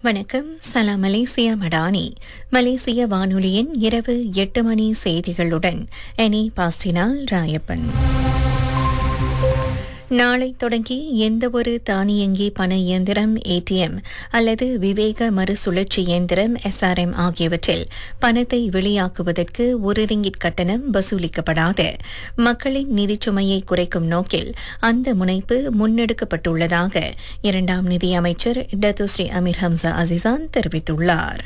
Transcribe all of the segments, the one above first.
வணக்கம் சலாம் மலேசியா மடானி மலேசிய வானொலியின் இரவு எட்டு மணி செய்திகளுடன் எனி பாஸ்டினால் ராயப்பன் நாளை தொடங்கி எந்தவொரு தானியங்கி பண இயந்திரம் ஏடிஎம் அல்லது விவேக மறுசுழற்சி இயந்திரம் எஸ்ஆர்எம் ஆகியவற்றில் பணத்தை வெளியாக்குவதற்கு ஒரு ரிங்கிட் கட்டணம் வசூலிக்கப்படாது மக்களின் நிதிச்சுமையை குறைக்கும் நோக்கில் அந்த முனைப்பு முன்னெடுக்கப்பட்டுள்ளதாக இரண்டாம் நிதியமைச்சர் டத்துஸ்ரீ அமீர் ஹம்சா அசிசான் தெரிவித்துள்ளார்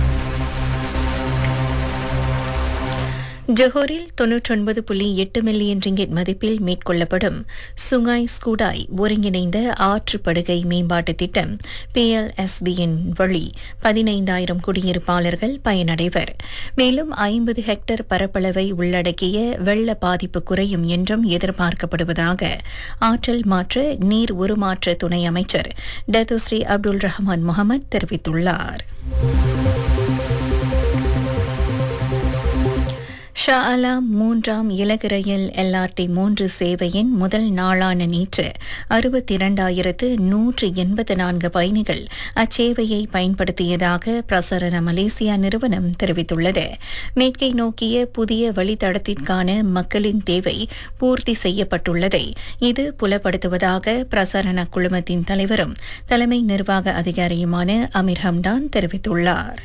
ஜொஹோரில் தொன்னூற்றொன்பது புள்ளி எட்டு மில்லியன் ரிங்கெட் மதிப்பில் மேற்கொள்ளப்படும் சுங்காய் ஸ்கூடாய் ஒருங்கிணைந்த ஆற்று படுகை மேம்பாட்டு திட்டம் பிஎல்எஸ்பியின் வழி பதினைந்தாயிரம் குடியிருப்பாளர்கள் பயனடைவர் மேலும் ஐம்பது ஹெக்டேர் பரப்பளவை உள்ளடக்கிய வெள்ள பாதிப்பு குறையும் என்றும் எதிர்பார்க்கப்படுவதாக ஆற்றல் மாற்ற நீர் உருமாற்ற துணை அமைச்சர் டத்துஸ்ரீ அப்துல் ரஹ்மான் முகமது தெரிவித்துள்ளார் ஷா அலாம் மூன்றாம் இலகு ரயில் எல்ஆர்டி மூன்று சேவையின் முதல் நாளான நேற்று அறுபத்தி இரண்டாயிரத்து நூற்று எண்பத்து நான்கு பயணிகள் அச்சேவையை பயன்படுத்தியதாக பிரசரண மலேசியா நிறுவனம் தெரிவித்துள்ளது மேற்கை நோக்கிய புதிய வழித்தடத்திற்கான மக்களின் தேவை பூர்த்தி செய்யப்பட்டுள்ளதை இது புலப்படுத்துவதாக பிரசரண குழுமத்தின் தலைவரும் தலைமை நிர்வாக அதிகாரியுமான அமீர் ஹம்டான் தெரிவித்துள்ளார்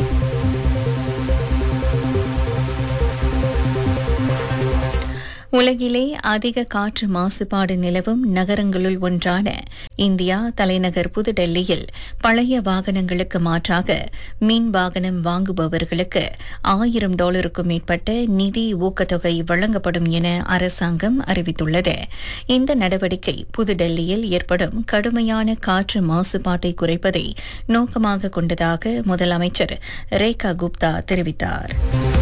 உலகிலே அதிக காற்று மாசுபாடு நிலவும் நகரங்களுள் ஒன்றான இந்தியா தலைநகர் புதுடெல்லியில் பழைய வாகனங்களுக்கு மாற்றாக மின் வாகனம் வாங்குபவர்களுக்கு ஆயிரம் டாலருக்கும் மேற்பட்ட நிதி ஊக்கத்தொகை வழங்கப்படும் என அரசாங்கம் அறிவித்துள்ளது இந்த நடவடிக்கை புதுடெல்லியில் ஏற்படும் கடுமையான காற்று மாசுபாட்டை குறைப்பதை நோக்கமாக கொண்டதாக முதலமைச்சர் ரேகா குப்தா தெரிவித்தார்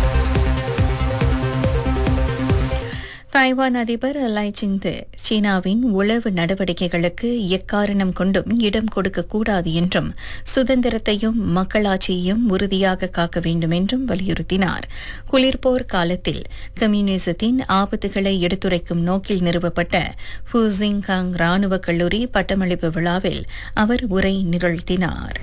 தாய்வான் அதிபர் லை சிங்து சீனாவின் உளவு நடவடிக்கைகளுக்கு எக்காரணம் கொண்டும் இடம் கொடுக்கக்கூடாது என்றும் சுதந்திரத்தையும் மக்களாட்சியையும் உறுதியாக காக்க வேண்டும் என்றும் வலியுறுத்தினார் குளிர்போர் காலத்தில் கம்யூனிசத்தின் ஆபத்துகளை எடுத்துரைக்கும் நோக்கில் நிறுவப்பட்ட ஃபூசிங் காங் ராணுவ கல்லூரி பட்டமளிப்பு விழாவில் அவர் உரை நிகழ்த்தினார்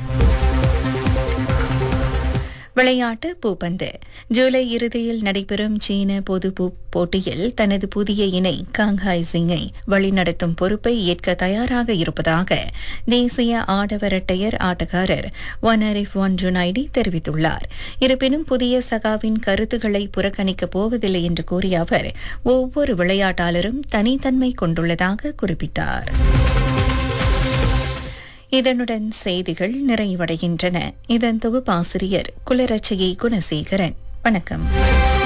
விளையாட்டு பூப்பந்து ஜூலை இறுதியில் நடைபெறும் சீன பொது போட்டியில் தனது புதிய இணை காங்ஹாய் சிங்கை வழிநடத்தும் பொறுப்பை ஏற்க தயாராக இருப்பதாக தேசிய ஆடவர் இரட்டையர் ஆட்டக்காரர் ஒனரிஃப் ஒன் ஜுனைடி தெரிவித்துள்ளார் இருப்பினும் புதிய சகாவின் கருத்துக்களை புறக்கணிக்கப் போவதில்லை என்று கூறிய அவர் ஒவ்வொரு விளையாட்டாளரும் தனித்தன்மை கொண்டுள்ளதாக குறிப்பிட்டார் இதனுடன் செய்திகள் நிறைவடைகின்றன இதன் தொகுப்பாசிரியர் குலரட்சகி குணசேகரன் வணக்கம்